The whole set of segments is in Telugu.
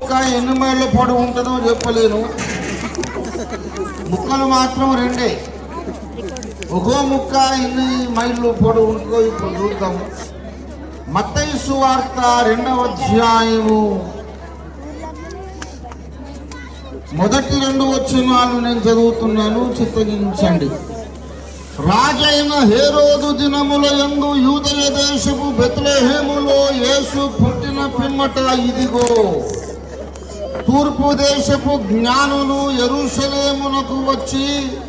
ముక్క ఎన్ని మైళ్ళ పొడవు ఉంటుందో చెప్పలేను ముక్కలు మాత్రం రెండే ఒక్కో ముక్క ఎన్ని మైళ్ళు పొడవు ఉంటుందో ఇప్పుడు చూద్దాము మత్తయి సువార్త రెండవ అధ్యాయము మొదటి రెండు వచ్చినాలు నేను చదువుతున్నాను చిత్తగించండి రాజైన హేరోదు దినముల యందు యూదయ దేశపు బెత్లెహేములో యేసు పుట్టిన పిమ్మట ఇదిగో తూర్పు దేశపు జ్ఞానులు ఎరుషలేమునకు వచ్చి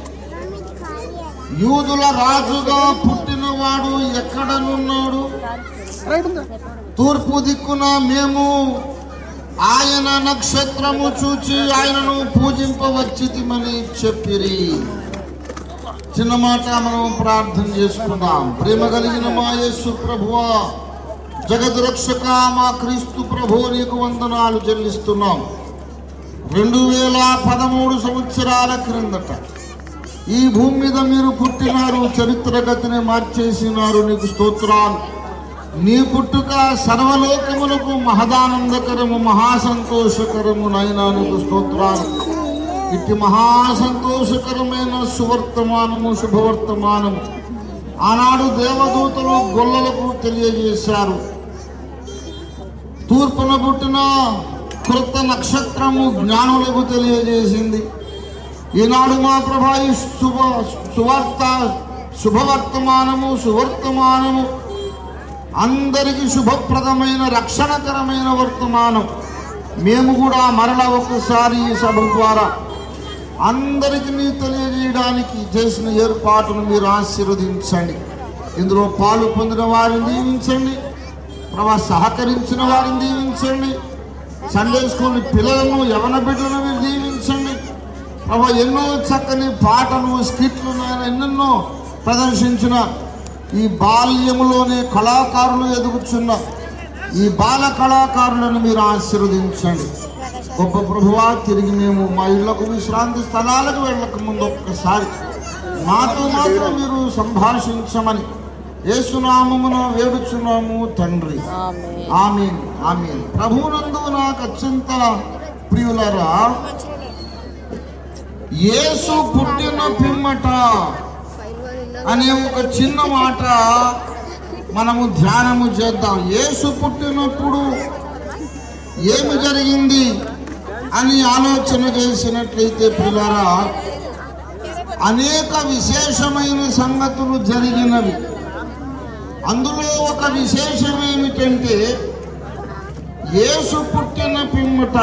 యూదుల రాజుగా పుట్టినవాడు ఎక్కడనున్నాడు తూర్పు దిక్కున మేము ఆయన నక్షత్రము చూచి ఆయనను పూజింపవచ్చితిమని చెప్పిరి చిన్న మాట మనం ప్రార్థన చేసుకుందాం ప్రేమ కలిగిన మా యేసు ప్రభువా జగద్రక్షక మా క్రీస్తు ప్రభు నీకు వందనాలు చెల్లిస్తున్నాం రెండు వేల పదమూడు సంవత్సరాల క్రిందట ఈ భూమి మీద మీరు పుట్టినారు చరిత్ర గతిని మార్చేసినారు నీకు స్తోత్రాలు నీ పుట్టుక సర్వలోకములకు మహదానందకరము మహాసంతోషకరము నైనా నీకు స్తోత్రాలు ఇట్టి మహాసంతోషకరమైన సువర్తమానము శుభవర్తమానము ఆనాడు దేవదూతలు గొల్లలకు తెలియజేశారు తూర్పున పుట్టిన కృత నక్షత్రము జ్ఞానులకు తెలియజేసింది ఈనాడు మా ప్రభా ఈ శుభ సువార్త శుభవర్తమానము సువర్తమానము అందరికీ శుభప్రదమైన రక్షణకరమైన వర్తమానం మేము కూడా మరలా ఒకసారి ఈ సభ ద్వారా అందరికీ నీ తెలియజేయడానికి చేసిన ఏర్పాటును మీరు ఆశీర్వదించండి ఇందులో పాలు పొందిన వారిని దీవించండి ప్రభా సహకరించిన వారిని దీవించండి సండే స్కూల్ పిల్లలను యవన బిడ్డలను మీరు దీవించండి ప్రభా ఎన్నో చక్కని పాటలు స్కిట్లు నాయన ఎన్నెన్నో ప్రదర్శించిన ఈ బాల్యములోనే కళాకారులు ఎదుగుచున్న ఈ బాల కళాకారులను మీరు ఆశీర్వదించండి గొప్ప ప్రభువా తిరిగి మేము మా ఇళ్లకు విశ్రాంతి స్థలాలకు వెళ్ళక ముందు ఒక్కసారి మాతో మాత్రం మీరు సంభాషించమని యేసునామమున వేడుచున్నాము తండ్రి ఆమీన్ ఆమీన్ ప్రభువునందు నాకు అత్యంత ప్రియులరా యేసు పుట్టిన పిమ్మట అనే ఒక చిన్న మాట మనము ధ్యానము చేద్దాం యేసు పుట్టినప్పుడు ఏమి జరిగింది అని ఆలోచన చేసినట్లయితే పిల్లరా అనేక విశేషమైన సంగతులు జరిగినవి అందులో ఒక విశేషం ఏమిటంటే యేసు పుట్టిన పిమ్మట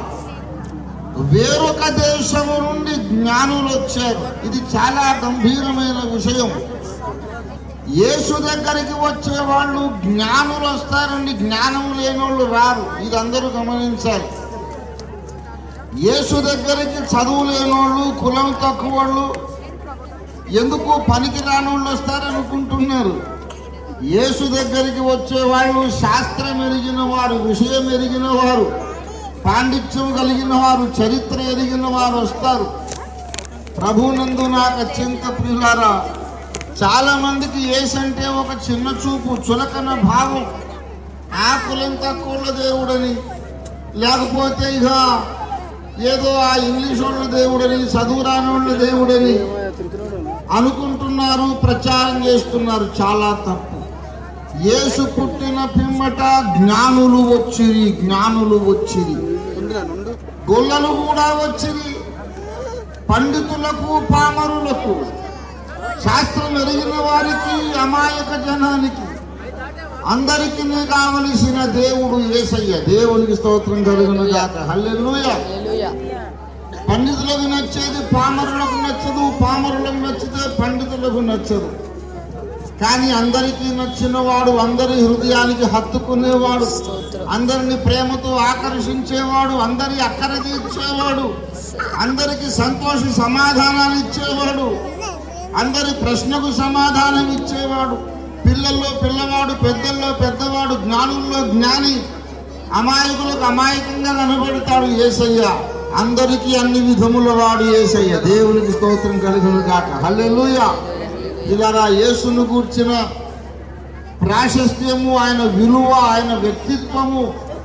వేరొక దేశము నుండి జ్ఞానులు వచ్చారు ఇది చాలా గంభీరమైన విషయం యేసు దగ్గరికి వచ్చే వాళ్ళు జ్ఞానులు వస్తారండి జ్ఞానం లేని వాళ్ళు రారు ఇది అందరూ గమనించాలి యేసు దగ్గరికి చదువు లేనోళ్ళు కులం తక్కువ వాళ్ళు ఎందుకు పనికి రాని వాళ్ళు వస్తారనుకుంటున్నారు యేసు దగ్గరికి వచ్చే వాళ్ళు శాస్త్రం ఎరిగిన వారు విషయం ఎరిగిన వారు పాండిత్యం కలిగిన వారు చరిత్ర ఎరిగిన వారు వస్తారు ప్రభునందు నాకు అత్యంత ప్రియులారా చాలా మందికి ఏసంటే ఒక చిన్న చూపు చులకన భావం ఆ కులం తక్కువ దేవుడని లేకపోతే ఇక ఏదో ఆ ఇంగ్లీష్ వాళ్ళ దేవుడని చదువు రాని వాళ్ళ దేవుడని అనుకుంటున్నారు ప్రచారం చేస్తున్నారు చాలా తప్పు యేసు పుట్టిన పిమ్మట జ్ఞానులు వచ్చిరి జ్ఞానులు వచ్చిరి గొల్లలు కూడా వచ్చిరి పండితులకు పామరులకు శాస్త్రం ఎరిగిన వారికి అమాయక జనానికి అందరికీ కావలసిన దేవుడు ఏసయ్య దేవునికి స్తోత్రం కలిగిన గాక హల్లెలూయా పండితులకు నచ్చేది పామరులకు నచ్చదు పామరులకు నచ్చితే పండితులకు నచ్చదు కానీ అందరికీ నచ్చిన వాడు అందరి హృదయానికి హత్తుకునేవాడు అందరిని ప్రేమతో ఆకర్షించేవాడు అందరి అక్కర తీర్చేవాడు అందరికి సంతోష సమాధానాలు ఇచ్చేవాడు అందరి ప్రశ్నకు సమాధానం ఇచ్చేవాడు పిల్లల్లో పిల్లవాడు పెద్దల్లో పెద్దవాడు జ్ఞానుల్లో జ్ఞాని అమాయకులకు అమాయకంగా కనబడతాడు ఏసయ్య అందరికీ అన్ని విధముల వాడు ఏసయ్య దేవునికి స్తోత్రం కలుగును కాక హల్లెలూయా ఇలా యేసును కూర్చిన ప్రాశస్త్యము ఆయన విలువ ఆయన వ్యక్తిత్వము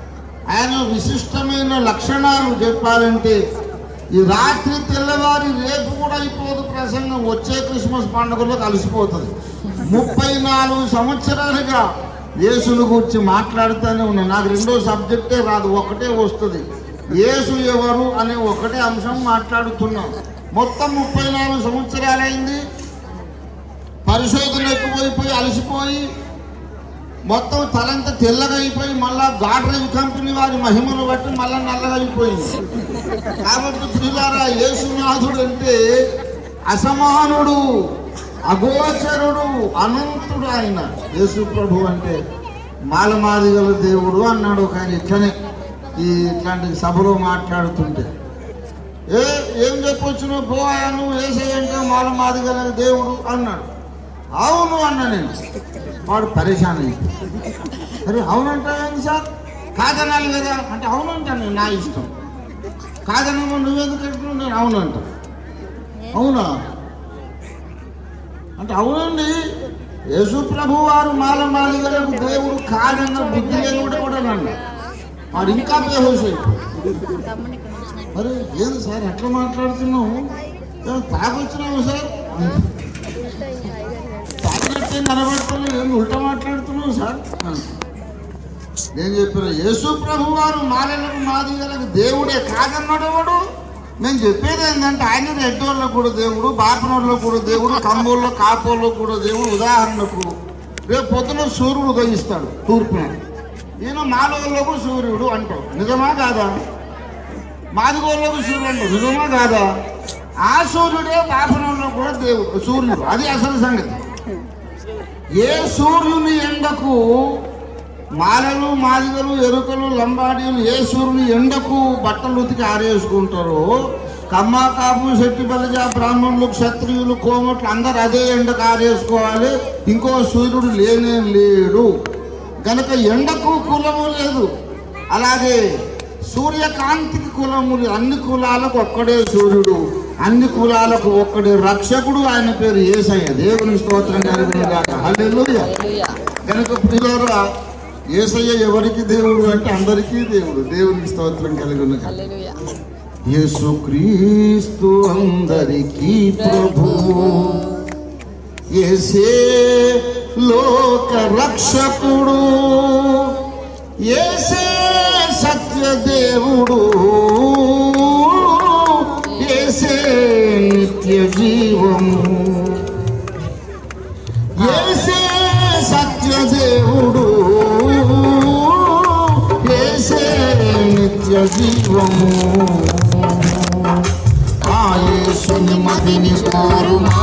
ఆయన విశిష్టమైన లక్షణాలు చెప్పాలంటే ఈ రాత్రి తెల్లవారి రేపు కూడా అయిపోదు ప్రసంగం వచ్చే క్రిస్మస్ పండుగలో కలిసిపోతుంది ముప్పై నాలుగు సంవత్సరాలుగా యేసును గురించి మాట్లాడుతూనే ఉన్నా నాకు రెండో సబ్జెక్టే రాదు ఒకటే వస్తుంది యేసు ఎవరు అనే ఒకటే అంశం మాట్లాడుతున్నాం మొత్తం ముప్పై నాలుగు సంవత్సరాలైంది పరిశోధన ఎక్కువైపోయి అలసిపోయి మొత్తం తలంతా తెల్లగా అయిపోయి మళ్ళా గాడ్రేజ్ కంపెనీ వారి మహిమను బట్టి మళ్ళా నల్లగా అయిపోయింది కాబట్టి ప్రియులారా యేసునాథుడు అంటే అసమానుడు అగోచరుడు అనంతుడు ఆయన యేసు ప్రభు అంటే మాలమాదిగల దేవుడు అన్నాడు కానీ ఇట్లనే ఈ ఇట్లాంటి సభలో మాట్లాడుతుంటే ఏ ఏం చెప్పొచ్చును పోయా నువ్వు ఏసయ్యంటే మాలమాదిగల దేవుడు అన్నాడు అవును అన్నా నేను వాడు పరేషాన్ అయిపోయి అరే అవునంటావేంది సార్ కాదనాలి కదా అంటే అవునంటాను నా ఇష్టం కాదనమో నువ్వెందుకు అంటున్నావు నేను అవునంట అవునా అంటే అవునండి యేసు ప్రభు వారు మాల మాలిగలకు దేవుడు కాదన్న బుద్ధి లేనుడు కూడా నన్ను వాడు ఇంకా బేహోష్ అయిపోయి మరి ఏది సార్ ఎట్లా మాట్లాడుతున్నావు ఏమో తాగొచ్చినావు సార్ తాగినట్టే నిలబడుతున్నావు ఏమి ఉల్టా మాట్లాడుతున్నావు సార్ అన్నాడు. నేను చెప్పిన యేసు ప్రభు వారు మాలలకు మాదిగలకు దేవుడే కాదన్నాడు వాడు నేను చెప్పేది ఏంటంటే ఆయన రెడ్డోళ్ళకు కూడా దేవుడు బాపనోళ్ళకు కూడా దేవుడు కంబోళ్ళలో కాపోళ్ళకు కూడా దేవుడు ఉదాహరణకు రేపు పొద్దున సూర్యుడు ఉదయిస్తాడు తూర్పున ఈయన మాలవులకు సూర్యుడు అంటావు నిజమా కాదా మాదిగోళ్ళకు సూర్యుడు అంటావు నిజమా కాదా ఆ సూర్యుడే బాపనోళ్ళలో కూడా దేవుడు సూర్యుడు అది అసలు సంగతి ఏ సూర్యుని ఎండకు మాలలు మాదిగలు ఎరుకలు లంబాడీలు ఏ సూర్యుని ఎండకు బట్టలు ఉతికి ఆరేసుకుంటారో కమ్మ కాపు శెట్టి బలజ బ్రాహ్మణులు క్షత్రియులు కోమట్లు అందరు అదే ఎండకు ఆరేసుకోవాలి ఇంకో సూర్యుడు లేనే లేడు గనక ఎండకు కులము లేదు అలాగే సూర్యకాంతికి కులము లేదు అన్ని కులాలకు ఒక్కడే సూర్యుడు అన్ని కులాలకు ఒక్కడే రక్షకుడు ఆయన పేరు ఏసయ్య దేవుని స్తోత్రం కలిగిన హల్లెలూయా కనుక ప్రియులారా ఏసయ్య ఎవరికి దేవుడు అంటే అందరికీ దేవుడు దేవునికి స్తోత్రం కలిగిన యేసుక్రీస్తు అందరికీ ప్రభు ఏసే లోక రక్షకుడు ఏసే సత్య దేవుడు ఏసే నిత్య జీవము ఏసే సత్య దేవుడు ఏసే నిత్య జీవము ఆ యేసుని మదిని కోరుమా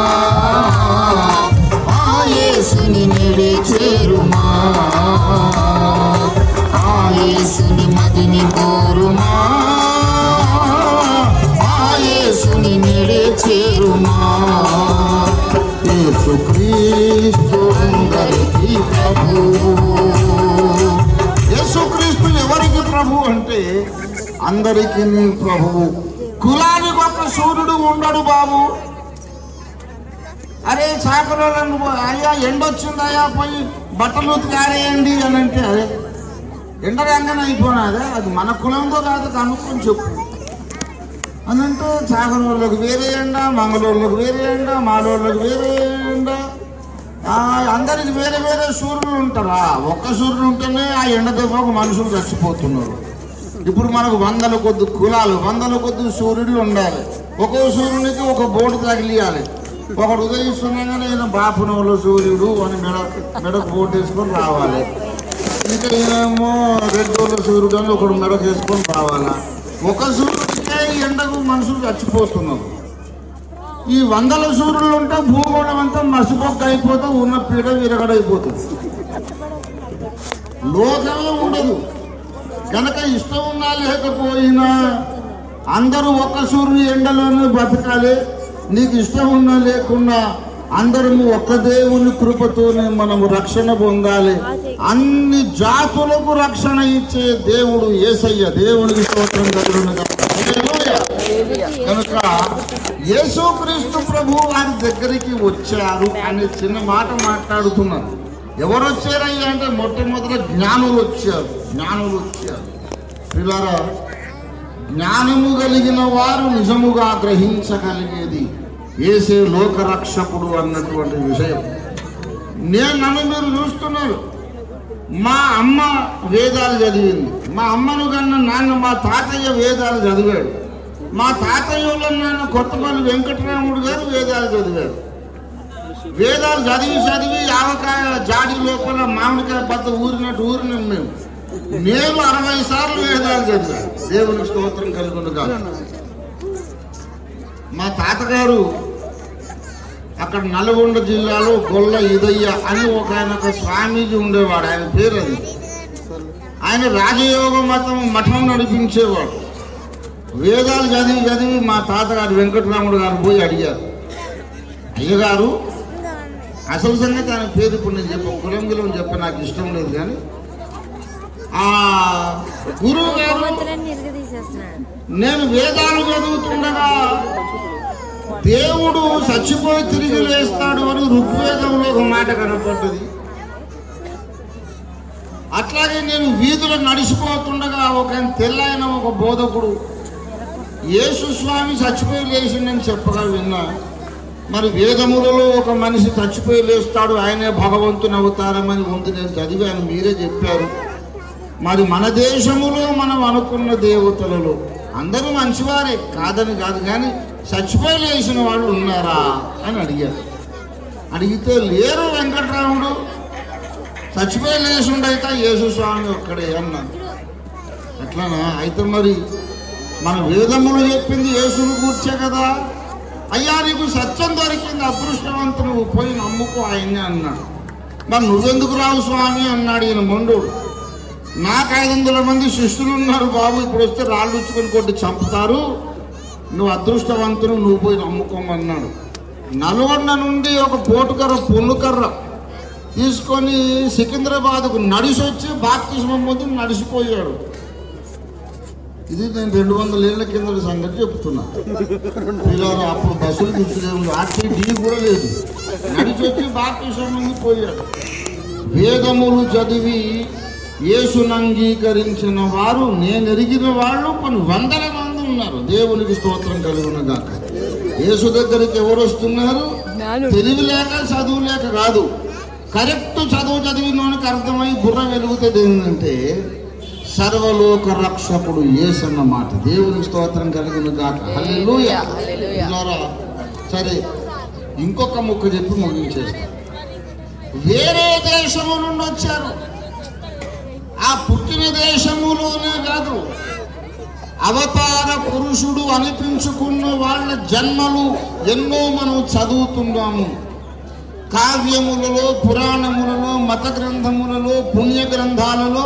ఆ యేసుని నిడి చేరుమా ఆ యేసుని మదిని కోరుమా ఆ యేసుని నిడి చేరుమా యేసుక్రీస్తు అందరికీ ప్రభు యేసుక్రీస్తు ఎవరికి ప్రభు అంటే అందరికీ నీ ప్రభువు కులానికి ఒక సూర్యుడు ఉండడు బాబు అరే చాకరోళ్ళను అయ్యా ఎండొచ్చిందయ్యా పోయి బట్టలు ఉతికారేయండి అని అంటే అదే ఎండ రంగన అయిపోయినాదే అది మన కులంతో కాదు కనుక్కొని చెప్పు అని అంటే చాకరోళ్ళకి వేరే ఎండ మంగళూరులకు వేరే ఎండ మాలోళ్ళకి వేరే ఎండ ఆ, అందరికి వేరే వేరే సూర్యులు ఉంటారా ఒక్క సూర్యుడు ఉంటేనే ఆ ఎండ దెబ్బకు మనుషులు చచ్చిపోతున్నారు ఇప్పుడు మనకు వందల కొద్ది కులాలు వందల కొద్ది సూర్యుడు ఉండాలి ఒక్కో సూర్యునికి ఒక బోర్డు తగిలియాలి ఒకడు ఉదయిస్తున్నాగానే ఈయన బాపునవుల సూర్యుడు అని మెడ మెడకు బోర్డు వేసుకొని రావాలి ఇంకా ఈయనేమో రెడ్డోళ్ళ సూర్యుడు అని ఒకడు మెడకు వేసుకొని రావాలా ఒక సూర్యుడికే ఈ ఎండకు మనుషులు చచ్చిపోతున్నారు ఈ వందల సూర్యులు ఉంటే భూగోళం అంతా మసిపొక్క అయిపోతే ఉన్న పీడ విరగడైపోతుంది లోకమే ఉండదు కనుక ఇష్టం ఉన్నా లేకపోయినా అందరూ ఒక్క సూర్యుని ఎండలోనే బతకాలి నీకు ఇష్టం ఉన్నా లేకున్నా అందరము ఒక్క దేవుని కృపతోనే మనము రక్షణ పొందాలి అన్ని జాతులకు రక్షణ ఇచ్చే దేవుడు ఏసయ్య దేవునికి స్తోత్రం కలుగును గాక. హల్లెలూయా. కనుక యేసుక్రీస్తు ప్రభు వారి దగ్గరికి వచ్చారు అనే చిన్న మాట మాట్లాడుతున్నారు ఎవరు వచ్చారయ్యా అంటే మొట్టమొదట జ్ఞానులు వచ్చారు జ్ఞానులు వచ్చారు పిల్లరా జ్ఞానము కలిగిన వారు నిజముగా గ్రహించగలిగేది ఏసే లోకరక్షకుడు అన్నటువంటి విషయం నేను నన్ను మీరు చూస్తున్నారు మా అమ్మ వేదాలు చదివింది మా అమ్మను కన్నా నాన్న మా తాతయ్య వేదాలు చదివాడు మా తాతయ్యలో నాన్న కొత్తపల్లి వెంకటరాముడు గారు వేదాలు చదివారు వేదాలు చదివి చదివి ఆవకాయ జాడి లోపల మామిడికాయ బద్ద ఊరినట్టు ఊరినాం మేము నేను అరవై సార్లు వేదాలు చదివాను దేవునికి స్తోత్రం కలుగునుగా మా తాతగారు అక్కడ నల్గొండ జిల్లాలో గొల్ల ఇదయ్య అని ఒక ఆయన ఒక స్వామీజీ ఉండేవాడు ఆయన పేరు అది ఆయన రాజయోగ మతం మఠం నడిపించేవాడు వేదాలు చదివి చదివి మా తాతగారు వెంకటరాముడు గారు పోయి అడిగారు అయ్యగారు అసలు సంగతి ఆయన పేరు ఇప్పుడు నేను చెప్ప కులం గిలం చెప్ప నాకు ఇష్టం లేదు కానీ ఆ గురువు గారు భగవంతులని నిరగదీసేస్తున్నాడు నేను వేదాలు చదువుతుండగా దేవుడు చచ్చిపోయి తిరిగి లేస్తాడు అని ఋగ్వేదంలో ఒక మాట కనపడ్డది అట్లాగే నేను వీధిలో నడిచిపోతుండగా ఒక ఆయన తెల్లైన ఒక బోధకుడు యేసు స్వామి చచ్చిపోయి లేచిండని చెప్పగా విన్నా మరి వేదములలో ఒక మనిషి చచ్చిపోయి లేస్తాడు ఆయనే భగవంతుని అవతారమని ఉంది నేను చదివాను మీరే చెప్పారు మరి మన దేశములో మనం అనుకున్న దేవతలలో అందరూ మంచివారే కాదని కాదు కానీ చచ్చిపోయి లేచిన వాళ్ళు ఉన్నారా అని అడిగారు అడిగితే లేరు వెంకటరాముడు చచ్చిపోయి లేచుండైతే యేసు స్వామి ఒక్కడే అన్నాను అట్లానా అయితే మరి మన వేదములు చెప్పింది యేసును కూర్చే కదా అయ్యా నీకు సత్యం దొరికింది అదృష్టవంతు నువ్వు పోయి నమ్ముకో ఆయన్ని అన్నాడు మరి నువ్వెందుకు రావు స్వామి అన్నాడు ఈయన మొండోడు నాకు ఐదు వందల మంది శిష్యులు ఉన్నారు బాబు ఇప్పుడు వస్తే రాళ్ళు ఉచ్చుకొని కొట్టి చంపుతారు నువ్వు అదృష్టవంతుడు నువ్వు పోయి నమ్ముకోమన్నాడు నల్గొండ నుండి ఒక పోటుకర్ర పొన్నుకర్ర తీసుకొని సికింద్రాబాద్కు నడిచి వచ్చి బాప్తిస్మం పొంది నడిచిపోయాడు ఇది నేను రెండు వందల ఏళ్ల కింద సంగతి చెప్తున్నా పిల్లలు అప్పుడు బస్సులు తీసుకులేదు ఆర్టీ ఢీ కూడా లేదు నడిచి వచ్చి బాప్తిస్మం పొంది పోయాడు వేదములు చదివి యేసును అంగీకరించిన వారు నేను ఎరిగిన వాళ్ళు కొన్ని వందల మంది ఉన్నారు దేవునికి స్తోత్రం కలుగును గాక యేసు దగ్గరికి ఎవరు వస్తున్నారు తెలివి లేక చదువు లేక కాదు కరెక్ట్ చదువు చదివినోనికి అర్థమై బుర్ర వెలుగుతుంది ఏంటంటే సర్వలోక రక్షకుడు యేసు అన్న మాట దేవునికి స్తోత్రం కలిగిన గాక హల్లెలూయా పిల్లారా, సరే ఇంకొక ముక్క చెప్పి ముగించేస్తాను వేరే దేశము నుండి వచ్చారు ఆ పుట్టిన దేశములోనే కాదు అవతార పురుషుడు అనిపించుకున్న వాళ్ళ జన్మలు ఎన్నో మనం చదువుతున్నాము కావ్యములలో పురాణములలో మత గ్రంథములలో పుణ్య గ్రంథాలలో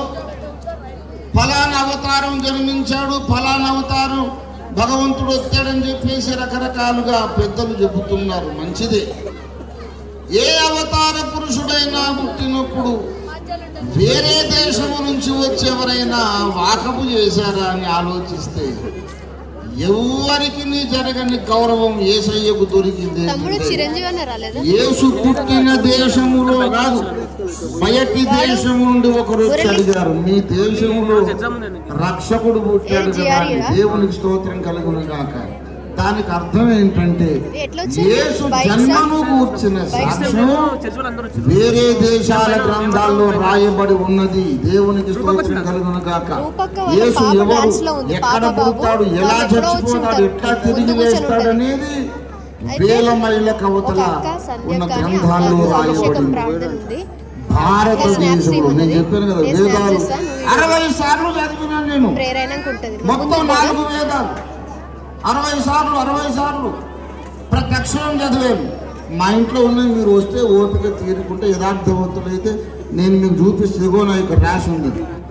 ఫలానా అవతారం జన్మించాడు ఫలానా అవతారం భగవంతుడు వచ్చాడని చెప్పేసి రకరకాలుగా పెద్దలు చెబుతున్నారు మంచిదే ఏ అవతార పురుషుడైనా పుట్టినప్పుడు వేరే దేశము నుంచి వచ్చేవరైనా వాకపు చేశారా అని ఆలోచిస్తే ఎవరికి నీ జరగని గౌరవం ఏసయ్యకు దొరికింది తమ్ముడు ఏంటంటే, చిరంజీవి అన్న రాలేదా యేసు పుట్టిన దేశములో కాదు బయటి దేశం నుండి ఒకరు వచ్చి అడిగారు మీ దేశంలో రక్షకుడు పుట్టాడు కదా అని దేవునికి స్తోత్రం కలుగును గాక దానికి అర్థం ఏంటంటే ఎట్లా వచ్చింది? యేసు బైక్సా? జన్మను కూర్చిన సాక్ష్యం వేరే దేశాల గ్రంథాల్లో రాయబడి ఉన్నది దేవునికి స్తోత్రం కలుగును గాక రూపక్క వాళ్ళ యేసు పాప ఎవరు dance లో ఉంది. ఎక్కడ పాప బాబు పుడతాడు ఎలా వాళ్ళు ఎప్పుడో చచ్చిపోతాడు వచ్చి ఎట్లా ఉంటారు. తిరిగి ముందు కూర్చొని లేస్తాడు ఉంటారు. అనేది అయితే వేల మైళ్ళ కవతల ఒక అక్క సంధ్య ఉన్న కానీ గ్రంథాల్లో అభిషేకం రాయబడింది ప్రార్థన ఉంది భారతదేశంలో నేను చెప్పాను కదా నేను స్నాప్ వేదాలు చేస్తాను, నువ్వు అరవై సార్లు చదివినాను నేను ప్రేయర్ అయినాక ఉంటుంది మొత్తం నాలుగు వేదాలు అరవై సార్లు అరవై సార్లు ప్రతి అక్షరం చదివాను మా ఇంట్లో ఉన్నవి మీరు వస్తే ఓపిక తీరుకుంటే యథార్థవంతులైతే నేను మీకు చూపిస్తే ఇదిగో నా ఇక్కడ రాసి ఉంది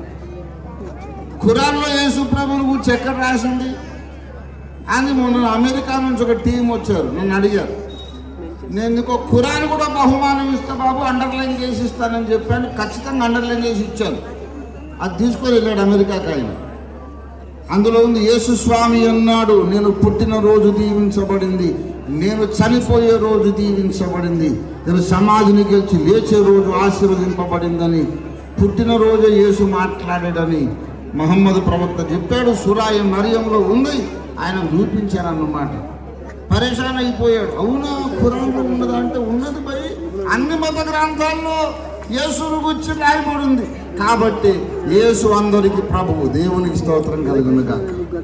ఖురాన్లో యేసు ప్రభుని గురించి ఎక్కడ రాసి ఉంది అని మొన్న అమెరికా నుంచి ఒక టీం వచ్చారు నన్ను అడిగారు నేను నీకు ఖురాన్ కూడా బహుమానం ఇస్తా బాబు అండర్లైన్ చేసి ఇస్తానని చెప్పాను ఖచ్చితంగా అండర్లైన్ చేసి ఇచ్చాను అది తీసుకొని వెళ్ళాడు అమెరికాకి ఆయన అందులో ఉంది యేసు స్వామి అన్నాడు నేను పుట్టిన రోజు దీవించబడింది నేను చనిపోయే రోజు దీవించబడింది నేను సమాధిని గెలిచి లేచే రోజు ఆశీర్వదింపబడిందని పుట్టినరోజు యేసు మాట్లాడాడని మహమ్మద్ ప్రవక్త చెప్పాడు సురాయ మరియంలో ఉంది ఆయన చూపించాను అన్నమాట పరేషాన్ అయిపోయాడు అవునా ఖురాన్లో ఉన్నదా అంటే ఉన్నది భయ్ అన్ని మత గ్రంథాల్లో యేసును గురించి రాయబడి ఉంది కాబట్టి యేసు అందరికి ప్రభువు దేవునికి స్తోత్రం కలుగునుగా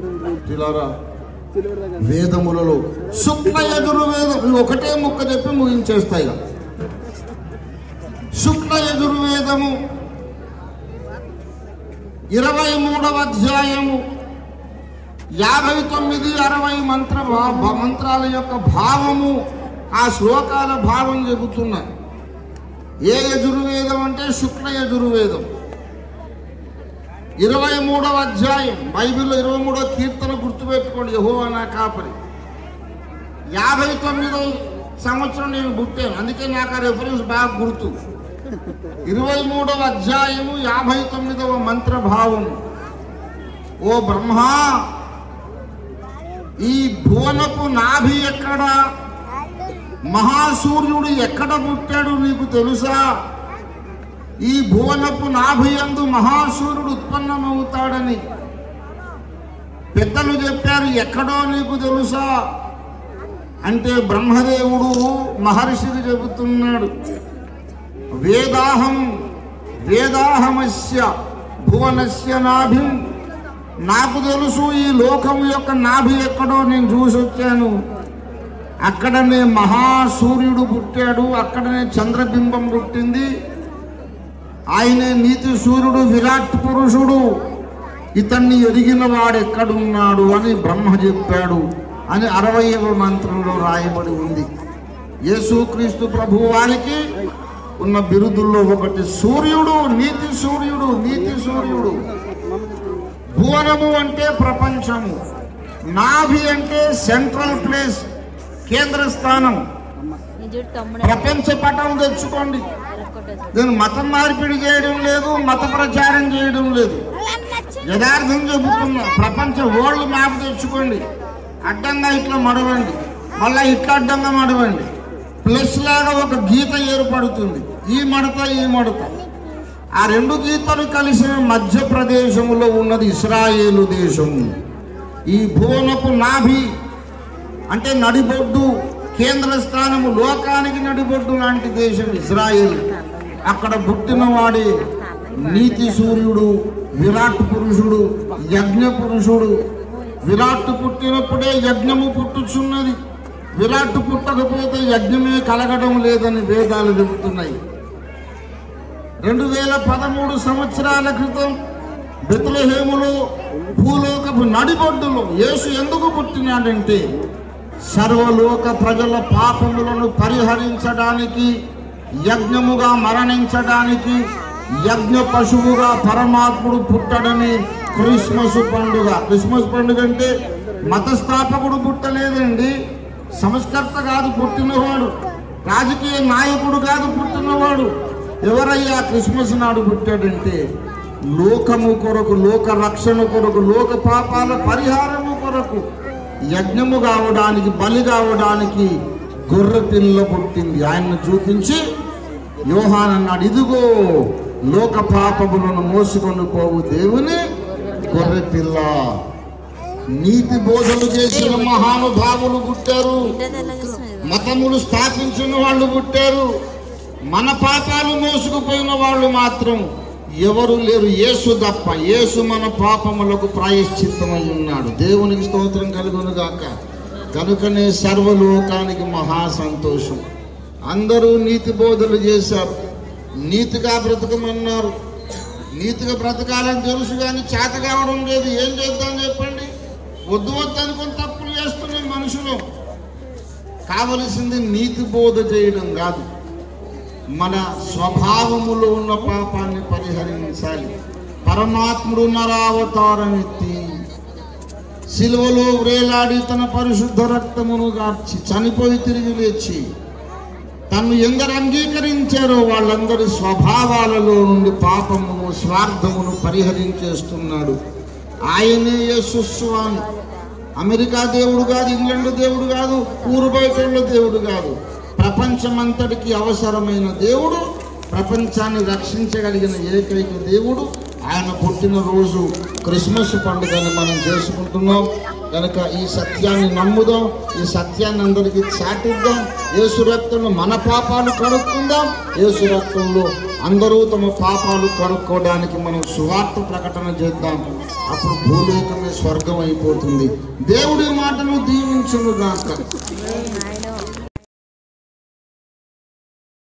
వేదములలో శుక్ల ఎదురు వేదం ఇవి ఒకటే ముక్క చెప్పి ముగించేస్తాయి ఇక. శుక్ల యజుర్వేదము ఇరవై మూడవ అధ్యాయము యాభై తొమ్మిది అరవై మంత్ర భా- భా- మంత్రాల యొక్క భావము ఆ శ్లోకాల భావం చెబుతున్నారు ఏ యజుర్వేదం అంటే శుక్ల యజుర్వేదం ఇరవై మూడవ అధ్యాయం బైబిల్లో ఇరవై మూడవ కీర్తన గుర్తుపెట్టుకోండి యహోవా నా కాపరి యాభై తొమ్మిదో సంవత్సరం నేను పుట్టాను అందుకే నాకు ఆ రెఫరెన్స్ బాగా గుర్తు ఇరవై మూడవ అధ్యాయము యాభై తొమ్మిదవ మంత్రభావము ఓ బ్రహ్మా ఈ భువనపు నాభి ఎక్కడ మహాసూర్యుడు ఎక్కడ పుట్టాడు నీకు తెలుసా ఈ భువనపు నాభియందు మహాసూర్యుడు ఉత్పన్నమవుతాడని పెద్దలు చెప్పారు ఎక్కడో నీకు తెలుసా అంటే బ్రహ్మదేవుడు మహర్షికి చెబుతున్నాడు వేదాహం వేదాహమస్య భువనస్య నాభిం నాకు తెలుసు ఈ లోకం యొక్క నాభి ఎక్కడో నేను చూసి వచ్చాను అక్కడనే మహాసూర్యుడు పుట్టాడు అక్కడనే చంద్రబింబం పుట్టింది ఆయనే నీతి సూర్యుడు విరాట్ పురుషుడు ఇతన్ని ఎదిగిన వాడు ఎక్కడున్నాడు అని బ్రహ్మ చెప్పాడు అని అరవైవ మంత్రంలో రాయబడి ఉంది యేసుక్రీస్తు ప్రభు వారికి ఉన్న బిరుదుల్లో ఒకటి సూర్యుడు నీతి సూర్యుడు నీతి సూర్యుడు భువనము అంటే ప్రపంచము నాభి అంటే సెంట్రల్ ప్లేస్ కేంద్ర స్థానం నీ జుట్టు తమ్ముడు ప్రపంచ పటం తెచ్చుకోండి ఎరక్కొట్టేసి. నేను మతం మార్పిడి చేయడం లేదు మత ప్రచారం చేయడం లేదు యథార్థం చెబుతున్నా ప్రపంచ వరల్డ్ మ్యాప్ తెచ్చుకోండి అడ్డంగా ఇట్లా మడవండి మళ్ళా ఇట్లా అడ్డంగా మడవండి ప్లస్ లాగా ఒక గీత ఏర్పడుతుంది ఈ మడత ఈ మడత ఆ రెండు గీతలు కలిసిన మధ్యప్రదేశంలో ఉన్నది ఇస్రాయేలు దేశము ఈ భువనపు నాభి అంటే నడిబొడ్డు కేంద్ర స్థానము లోకానికి నడిబొడ్డు లాంటి దేశం ఇజ్రాయెల్ అక్కడ పుట్టిన వాడే నీతి సూర్యుడు విరాట్ పురుషుడు యజ్ఞ పురుషుడు విరాట్ పుట్టినప్పుడే యజ్ఞము పుట్టుచున్నది విరాట్ పుట్టకపోతే యజ్ఞమే కలగడం లేదని వేదాలు చెబుతున్నాయి రెండు వేల పదమూడు సంవత్సరాల క్రితం బెతులహేములో భూలోకపు నడిబొడ్డులో యేసు ఎందుకు పుట్టినాడంటే సర్వలోక ప్రజల పాపములను పరిహరించడానికి యజ్ఞముగా మరణించడానికి యజ్ఞ పశువుగా పరమాత్ముడు పుట్టడని క్రిస్మస్ పండుగ క్రిస్మస్ పండుగ అంటే మతస్థాపకుడు పుట్టలేదండి సంస్కర్త కాదు పుట్టినవాడు రాజకీయ నాయకుడు కాదు పుట్టినవాడు ఎవరయ్యా క్రిస్మస్ నాడు పుట్టాడంటే లోకము కొరకు లోక రక్షణ కొరకు లోక పాపాల పరిహారము కొరకు యజ్ఞము కావడానికి బలి కావడానికి గొర్రె పిల్ల పుట్టింది ఆయన్ను చూపించి యోహాన్ అన్నాడు ఇదిగో లోక పాపములను మోసుకొని పోవు దేవుని గొర్రె పిల్ల నీతి బోధలు చేసిన మహానుభావులు పుట్టారు ఇంటర్ ఎలా చేస్తున్నావు మతములు స్థాపించిన వాళ్ళు పుట్టారు మన పాపాలు మోసుకుపోయిన వాళ్ళు మాత్రం ఎవరు లేరు యేసు తప్ప యేసు మన పాపములకు ప్రాయశ్చిత్తమై ఉన్నాడు దేవునికి స్తోత్రం కలుగును గాక కనుకనే సర్వలోకానికి మహా సంతోషం అందరూ నీతి బోధలు చేశారు నీతిగా బ్రతకమన్నారు నీతిగా బ్రతకాలని తెలుసు కానీ చేత కావడం లేదు ఏం చేద్దాం చెప్పండి వద్దు వద్దు అనుకుని తప్పులు చేస్తున్నాం మనుషులు కావలసింది నీతి బోధ చేయడం కాదు మన స్వభావములో ఉన్న పాపాన్ని పరిహరించాలి పరమాత్ముడు నరావతారం ఎత్తి సిలువలో వ్రేలాడి తన పరిశుద్ధ రక్తమును గార్చి చనిపోయి తిరిగి లేచి తను ఎందరు అంగీకరించారో వాళ్ళందరి స్వభావాలలో నుండి పాపమును స్వార్థమును పరిహరించేస్తున్నాడు ఆయనే యేసుస్వామి అమెరికా దేవుడు కాదు ఇంగ్లాండ్ దేవుడు కాదు ఊరు బయట దేవుడు కాదు ప్రపంచమంతటికి అవసరమైన దేవుడు ప్రపంచాన్ని రక్షించగలిగిన ఏకైక దేవుడు ఆయన పుట్టినరోజు క్రిస్మస్ పండుగని మనం చేసుకుంటున్నాం కనుక ఈ సత్యాన్ని నమ్ముదాం ఈ సత్యాన్ని అందరికీ చాటిద్దాం యేసు రక్తంలో మన పాపాలు కడుక్కుందాం యేసు రక్తంలో అందరూ తమ పాపాలు కడుక్కోవడానికి మనం సువార్త ప్రకటన చేద్దాం అప్పుడు భూలోకమే స్వర్గం అయిపోతుంది దేవుడి మాటను దీవించును గాక